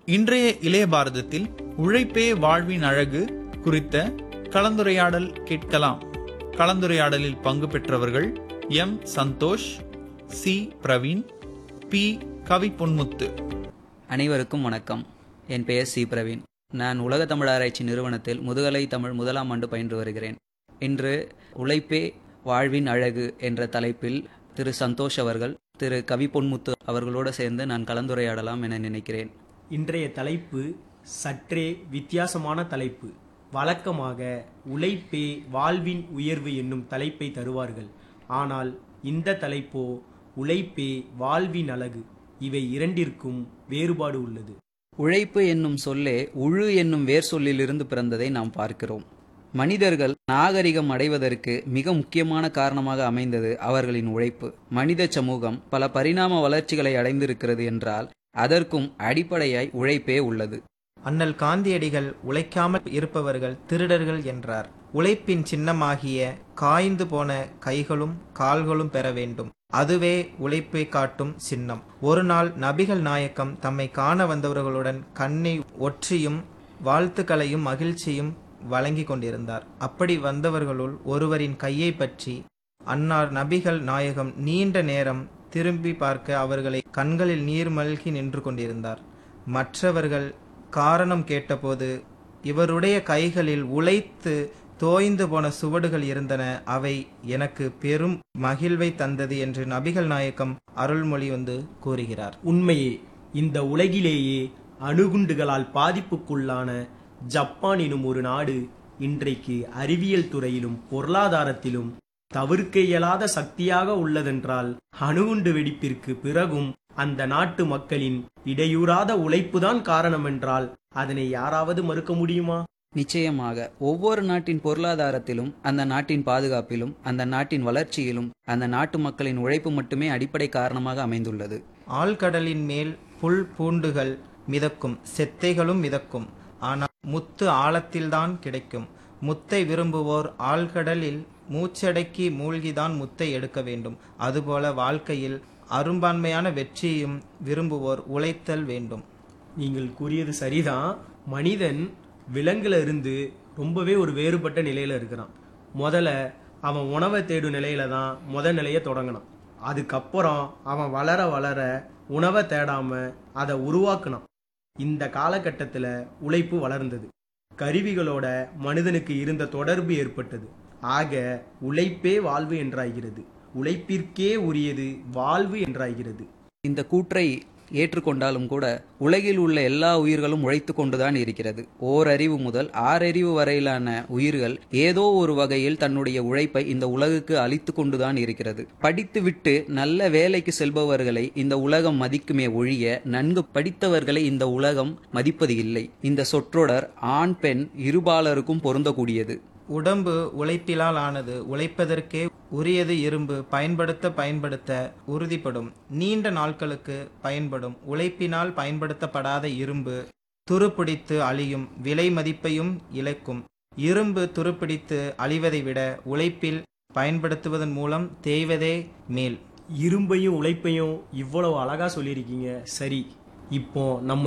இன்றைய இளைய பாரதத்தில் உழைப்பே வாழ்வின் அழகு குறித்த கலந்துரையாடல் கேட்கலாம் கலந்துரையாடலில் பங்கு பெற்றவர்கள் M Santhosh C Praveen P Kavi Ponmuthu அனைவருக்கும் வணக்கம் என் பெயர் சி பிரவீன் நான் உலக தமிழாராய்ச்சி நிறுவனத்தில் முதுகலை தமிழ் முதலாம் ஆண்டு பயின்று வருகிறேன் இன்று உழைப்பே வாழ்வின் அழகு என்ற தலைப்பில் திரு சந்தோஷ் அவர்கள் திரு கவி பொன்முத்து அவர்களோடு சேர்ந்து நான் கலந்துரையாடலாம் என நினைக்கிறேன் இன்றைய தலைப்பு சற்றே வித்தியாசமான தலைப்பு வழக்கமாக உழைப்பே வாழ்வின் உயர்வு என்னும் தலைப்பை தருவார்கள் ஆனால் இந்த தலைப்போ உழைப்பே வாழ்வின் அழகு இவை இரண்டிற்கும் வேறுபாடு உள்ளது உழைப்பு என்னும் சொல்லே உழு என்னும் வேர் சொல்லிலிருந்து பிறந்ததை நாம் பார்க்கிறோம் மனிதர்கள் நாகரிகம் அடைவதற்கு மிக முக்கியமான காரணமாக அமைந்தது அவர்களின் உழைப்பு மனித சமூகம் பல பரிணாம வளர்ச்சிகளை அடைந்திருக்கிறது என்றால் அதற்கும் அடிப்படையாய் உழைப்பே உள்ளது அண்ணல் காந்தியடிகள் உழைக்காமல் இருப்பவர்கள் திருடர்கள் என்றார் உழைப்பின் சின்னமாகிய காய்ந்து போன கைகளும் கால்களும் பெற வேண்டும் அதுவே உழைப்பை காட்டும் சின்னம் ஒரு நாள் நபிகள் நாயக்கம் தம்மை காண வந்தவர்களுடன் கண்ணை ஒற்றியும் வாழ்த்துக்களையும் மகிழ்ச்சியும் வழங்கி கொண்டிருந்தார் அப்படி வந்தவர்களுள் ஒருவரின் கையை பற்றி அன்னார் நபிகள் நாயகம் நீண்ட நேரம் திரும்பி பார்க்க அவர்களை கண்களில் நீர் மல்கி நின்று கொண்டிருந்தார் மற்றவர்கள் காரணம் கேட்டபோது இவருடைய கைகளில் உழைத்து தோய்ந்து போன சுவடுகள் இருந்தன அவை எனக்கு பெரும் மகிழ்வை தந்தது என்று நபிகள் நாயக்கம் அருள்மொழி வந்து கூறுகிறார் உண்மையே இந்த உலகிலேயே அணுகுண்டுகளால் பாதிப்புக்குள்ளான ஜப்பான் எனும் ஒரு நாடு இன்றைக்கு அறிவியல் துறையிலும் பொருளாதாரத்திலும் தவிர்க்க இயலாத சக்தியாக உள்ளதென்றால் அணுகுண்டு வெடிப்பிற்கு பிறகும் அந்த நாட்டு மக்களின் இடையூறாத உழைப்புதான் காரணம் என்றால் அதனை யாராவது மறுக்க முடியுமா நிச்சயமாக ஒவ்வொரு நாட்டின் பொருளாதாரத்திலும் அந்த நாட்டின் பாதுகாப்பிலும் அந்த நாட்டின் வளர்ச்சியிலும் அந்த நாட்டு மக்களின் உழைப்பு மட்டுமே அடிப்படை காரணமாக அமைந்துள்ளது ஆழ்கடலின் மேல் புல் பூண்டுகள் மிதக்கும் செத்தைகளும் மிதக்கும் ஆனால் முத்து ஆழத்தில்தான் கிடைக்கும் முத்தை விரும்புவோர் ஆழ்கடலில் மூச்சடக்கி மூழ்கிதான் முத்தை எடுக்க வேண்டும் அதுபோல வாழ்க்கையில் அரும்பான்மையான வெற்றியும் விரும்புவோர் உழைத்தல் வேண்டும் நீங்கள் கூறியது சரிதான் மனிதன் விலங்குல இருந்து ரொம்பவே ஒரு வேறுபட்ட நிலையில இருக்கிறான் முதல்ல அவன் உணவை தேடும் நிலையில தான் முத நிலைய தொடங்கினான் அதுக்கப்புறம் அவன் வளர வளர உணவை தேடாம அதை உருவாக்குனான் இந்த காலகட்டத்தில் உழைப்பு வளர்ந்தது கருவிகளோட மனிதனுக்கு இருந்த தொடர்பு ஏற்பட்டது ஆக உழைப்பே வாழ்வு என்றாகிறது உழைப்பிற்கே உரியது வாழ்வு என்றாகிறது இந்த கூற்றை ஏற்றுக்கொண்டாலும் கூட உலகில் உள்ள எல்லா உயிர்களும் உழைத்து கொண்டுதான் இருக்கிறது ஓரறிவு முதல் ஆறறிவு வரையிலான உயிர்கள் ஏதோ ஒரு வகையில் தன்னுடைய உழைப்பை இந்த உலகுக்கு அளித்து கொண்டுதான் இருக்கிறது படித்துவிட்டு நல்ல வேலைக்கு செல்பவர்களை இந்த உலகம் மதிக்குமே ஒழிய நன்கு படித்தவர்களை இந்த உலகம் மதிப்பது இல்லை இந்த சொற்றொடர் ஆண் பெண் இருபாலருக்கும் பொருந்தக்கூடியது உடம்பு உழைப்பிலால் ஆனது உழைப்பதற்கே உரியது இரும்பு பயன்படுத்த பயன்படுத்த உறுதிப்படும் நீண்ட நாட்களுக்கு பயன்படும் உழைப்பினால் பயன்படுத்தப்படாத இரும்பு துருப்பிடித்து அழியும் விலை மதிப்பையும் இழக்கும் இரும்பு துருப்பிடித்து அழிவதை விட உழைப்பில் பயன்படுத்துவதன் மூலம் தேய்வதே மேல் இரும்பையும் உழைப்பையும் இவ்வளவு அழகா சொல்லியிருக்கீங்க சரி இப்போ நம்ம